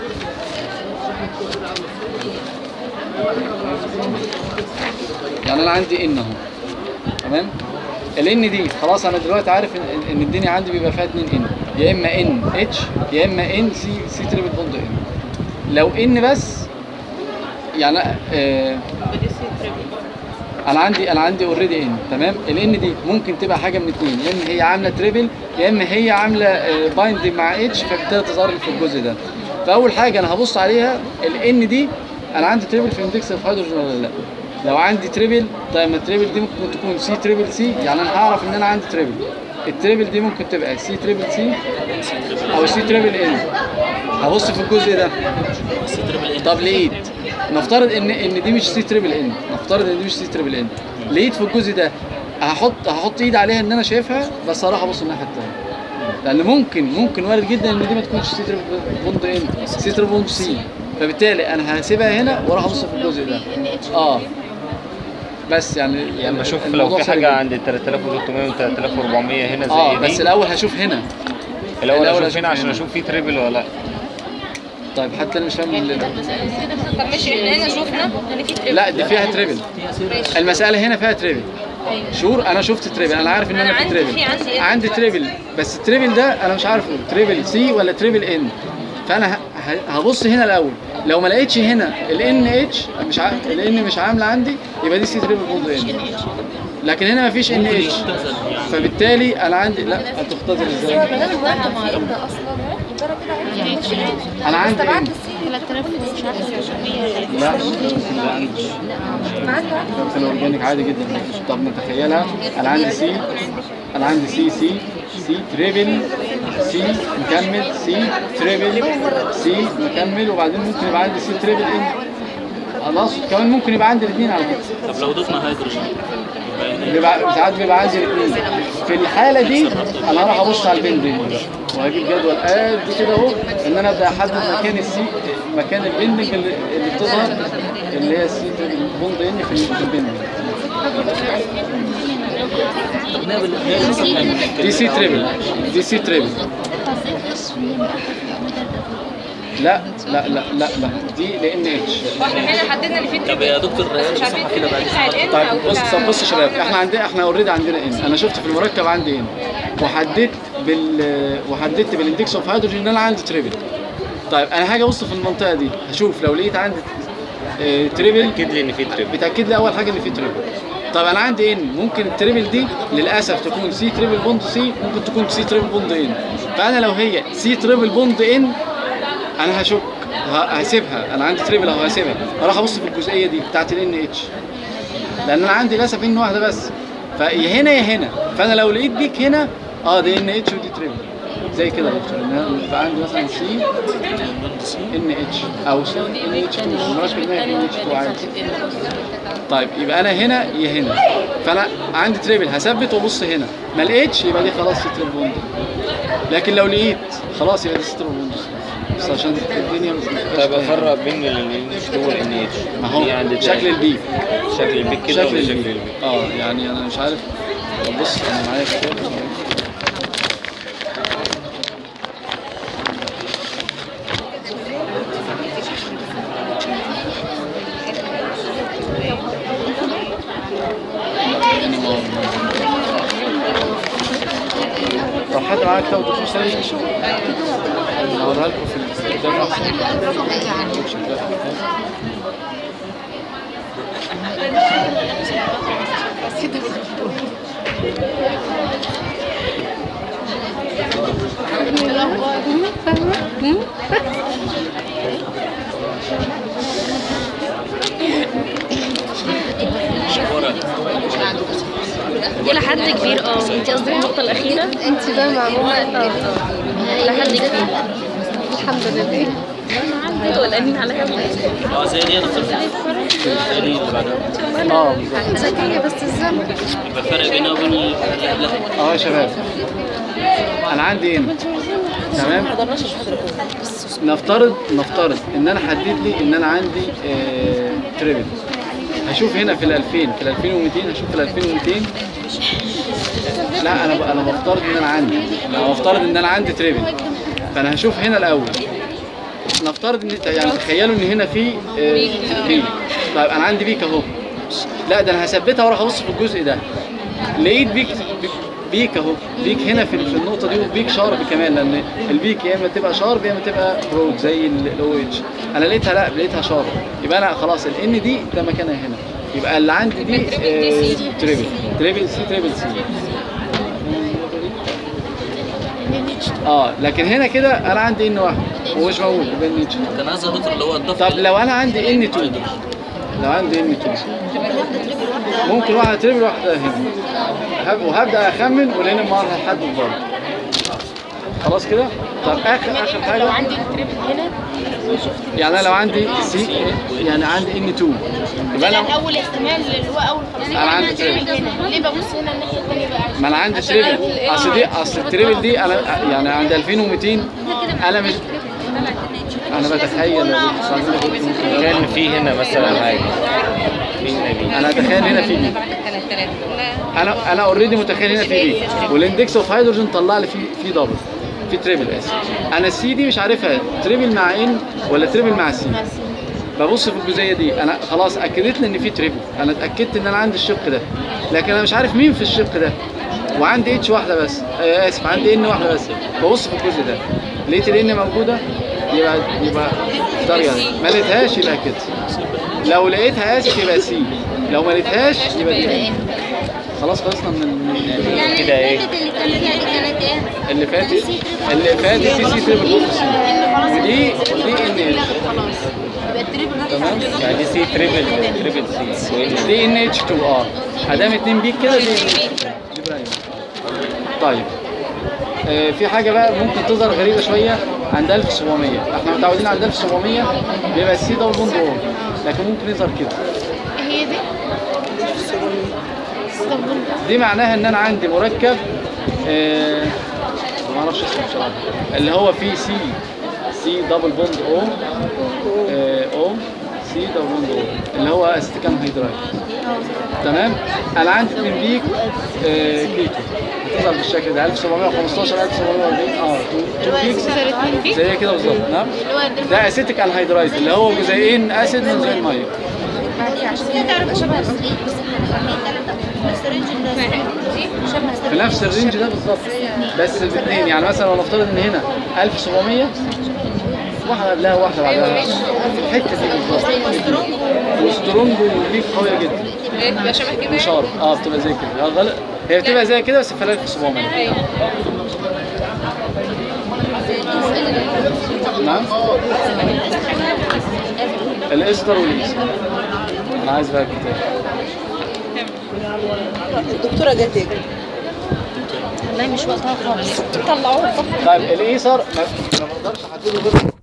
يعني انا عندي ان اهو تمام الان دي خلاص انا دلوقتي عارف ان ان الدنيا عندي بيبقى فيها 2 ان يا اما ان اتش يا اما ان سي سي تريبل بوند ان لو ان بس يعني آه انا عندي انا عندي اوريدي ان تمام الان دي ممكن تبقى حاجه من اتنين يا اما هي عامله تريبل يا اما هي عامله بايند مع اتش فبالتالي تظهر لي في الجزء ده فاول حاجه انا هبص عليها الان دي انا عندي تريبل في اندكس اوف هيدروجين ولا لا لو عندي تريبل طيب ما التريبل دي ممكن تكون سي تريبل سي يعني انا هعرف ان انا عندي تريبل التريبل دي ممكن تبقى سي تريبل سي او سي تريبل ان هبص في الجزء ده طب لقيت نفترض ان ان دي مش سي تريبل ان نفترض ان دي مش سي تريبل ان لقيت في الجزء ده هحط هحط ايدي عليها ان انا شايفها بس هروح ابص الناحيه الثانيه لان ممكن ممكن وارد جدا ان دي ما تكونش سي تريبل بوند ان سي تريبل بوند سي فبالتالي انا هسيبها هنا واروح ابص في الجزء ده اه بس يعني
يعني بشوف لو
الموضوع
في
سهل
حاجه
جداً.
عند 3300 و 3400 هنا زي
اه
دي
بس الاول هشوف هنا
الاول
الأول
اشوف
أشوف
هنا عشان
هنا.
اشوف في تريبل ولا لا
طيب حتى انا مش فاهم ال-
طب ماشي احنا هنا شفنا ان في تريبل
لا دي فيها تريبل المساله هنا فيها تريبل شور انا شفت تريبل انا عارف ان انا,
أنا
في
عندي-
تريبل
في عندي إيه؟
عندي تريبل بس التريبل ده انا مش عارف تريبل سي ولا تريبل ان فانا ه- ه- هبص هنا الاول لو ما لقيتش هنا الان اتش مش ع... الان مش عامله عندي يبقى دي سي تريبل بوند ان لكن هنا ما فيش ان اتش فبالتالي انا عندي لا هتختزل ازاي
ما دام المركب فيه ان اصلا يبقى انا كده عرفت
يعني
مش
انا عندي
بعد
ان
3000 مش عارفه 700
لا
معاك
في الاورجانيك عادي جدا طب نتخيلها انا عندي سي انا عندي سي سي سي تريبل سي مكمل سي تريبل سي مكمل وبعدين ممكن يبقى عندي سي تريبل ان خلاص كمان ممكن يبقى عندي الاثنين على فكره
طب لو ضفنا هيدروجين يبقى هنا
بيبقى ساعات بيبقى عندي الاثنين في الحاله دي انا هروح ابص على البندنج وهجيب جدول قد كده اهو ان انا ابدا احدد مكان السي مكان البندنج اللي, اللي بتظهر اللي هي السي تريبل بوند ان في في البندنج
طب نقبل نقبل
دي سي تريبل دي سي تريبل لا لا لا لا لا دي لان اتش
واحنا هنا حددنا ان في
طب يا دكتور ريان
مش عارفين
صفحه كده بعد
بتاع
اذنك
الان
طيب
او
بص
بتاع-
طب بص يا شباب احنا عندنا احنا اوريدي عندنا ان انا شفت في المركب عندي ان وحددت بال وحددت بالاندكس اوف هيدروجين ان انا عندي تريبل طيب انا هاجي ابص في المنطقه دي هشوف لو لقيت عندي آه، تريبل
اكد لي ان في تريب
بتاكد لي اول حاجه ان في تريبل طب انا عندي ان ممكن التريبل دي للاسف تكون سي تريبل بوند سي ممكن تكون سي تريبل بوند ان فانا لو هي سي تريبل بوند ان انا هشك ه- هسيبها انا عندي تريبل اهو هسيبها اروح ابص في الجزئيه دي بتاعت الان اتش لان انا عندي للاسف ان واحده بس فيا هنا يا هنا فانا لو لقيت بيك هنا اه دي ان اتش ودي تريبل زي كده يا دكتور ان انا يبقى عندي مثلا سي ان اتش او سي ان اتش 2 المركب ده ان اتش 2 عادي طيب يبقى انا هنا يا هنا فانا عندي تريبل هثبت وابص هنا ما لقيتش يبقى دي خلاص في تريبل بوند لكن لو لقيت خلاص يبقى دي تريبل بوند بس عشان الدنيا مش
طيب افرق بين الان اتش والان اتش
ما هو شكل البيك
شكل البيك كده ولا شكل
البيك
البيك
اه يعني انا مش عارف طب بص انا معايا كتاب طب حد معاه كتاب دكتور سيد هوريها لكم في الكتاب احسن شكلها.
الى حد كبير اه انت قصدك النقطه الاخيره
انت بقى معموله
الى حد كبير
الحمد لله
انتوا قلقانين على كام
اه زي دي يا دكتور زي دي اللي بعدها
اه بالظبط
ذكيه بس الزمن
يبقى الفرق بينها وبين اللي قبلها
اه يا شباب انا عندي ان تمام نفترض نفترض ان انا حدد لي ان انا عندي آه تريبل هشوف هنا في ال 2000 في ال 2200 هشوف في ال 2200 لا انا ب- انا بفترض ان انا عندي انا بفترض ان انا عندي تريبل فانا هشوف هنا الاول نفترض ان يعني تخيلوا ان هنا في آه بيك طيب انا عندي بيك اهو لا ده انا هثبتها واروح ابص في الجزء ده لقيت بيك بيك- بيك اهو بيك هنا في في النقطه دي وبيك شارب كمان لان البيك يا اما تبقى شارب يا اما تبقى برود زي الاو اتش انا لقيتها لا لقيتها شارب يبقى انا خلاص الان دي ده مكانها هنا يبقى اللي عندي دي آه، تريبل تريبل سي تريبل سي اه لكن هنا كده انا عندي ان واحد ومش موجود يبقى ان اتش
كان قصدي يا دكتور اللي هو الضغط
طب لو انا عندي ان 2 لو عندي ان 2 ممكن واحده تريبل واحده هنا هب- وهبدا اخمن والان ام ار هيحدد برضه خلاص كده طب اخر اخر حاجه
لو عندي التريبل هنا
يعني انا لو عندي سي يعني عندي ان 2 يبقى
ده
انا
اول احتمال اللي هو اول خلاص
أنا عندي
تريبل هنا ليه ببص هنا الناحيه الثانيه بقى
ما انا عندي تريبل اصل دي اصل التريبل دي انا يعني عند 2200 انا مش انا بتخيل يا دكتور، بس عايزين نقول ممكن-
كان في هنا مثلا حاجه في هنا بيك
انا اتخيل هنا في بي انا انا اوريدي متخيل هنا في بي والاندكس اوف هيدروجين طلع لي في في دبل في تريبل اسف انا السي دي مش عارفها تريبل مع ان ولا تريبل مع سي ببص في الجزئيه دي انا خلاص اكدت لي ان في تريبل انا اتاكدت ان انا عندي الشق ده لكن انا مش عارف مين في الشق ده وعندي اتش واحده بس آه اسف عندي ان واحده بس ببص في الجزء ده لقيت الان موجوده يبقى يبقى الدرجه دي ما لقيتهاش يبقى كده لو لقيتها اسف يبقى سي لو ما لقيتهاش يبقى دي خلاص خلصنا من من-
يعني
كده إيه؟
اللي فاتت اللي كان فيها دي كانت ايه؟
اللي فاتت اللي فاتت دي سي تريبل بوند سي ودي ودي ان اتش تمام
يعني دي سي تريبل تريبل سي وإن
دي ان اتش 2 اه ادام اتنين بيك كده دي دي برايمري طيب آه في حاجه بقى ممكن تظهر غريبه شويه عند 1700 احنا متعودين عند 1700 بيبقى السي دبل بوند او لكن ممكن يظهر كده
هي دي
دي معناها ان انا عندي مركب آه ما اعرفش اسمه بصراحه اللي هو فيه سي سي دبل بوند او آه او سي دبل بوند او اللي هو استيكان هيدرايد تمام انا عندي اتنين بيك آه كيتو هتظهر بالشكل ده 1715 1740 اه تو بيكس زي كده بالظبط نعم ده اسيتيك انهيدرايد اللي هو جزيئين اسيد من زي الميه في نفس الرينج ده بالظبط بس باثنين يعني مثلا لو نفترض ان هنا 1700 واحده قبلها واحده بعدها في الحته دي بالظبط وسترونج وليك قويه جدا
بتبقى شبه كده
شارب اه بتبقى زي كده آه، غلط هي بتبقى زي كده بس في 1700 نعم الاستر والايس انا عايز بقى الكتاب
الدكتوره جت تاني
والله مش وقتها خالص
طلعوها
طيب الايسر ما ما بقدرش احدده غير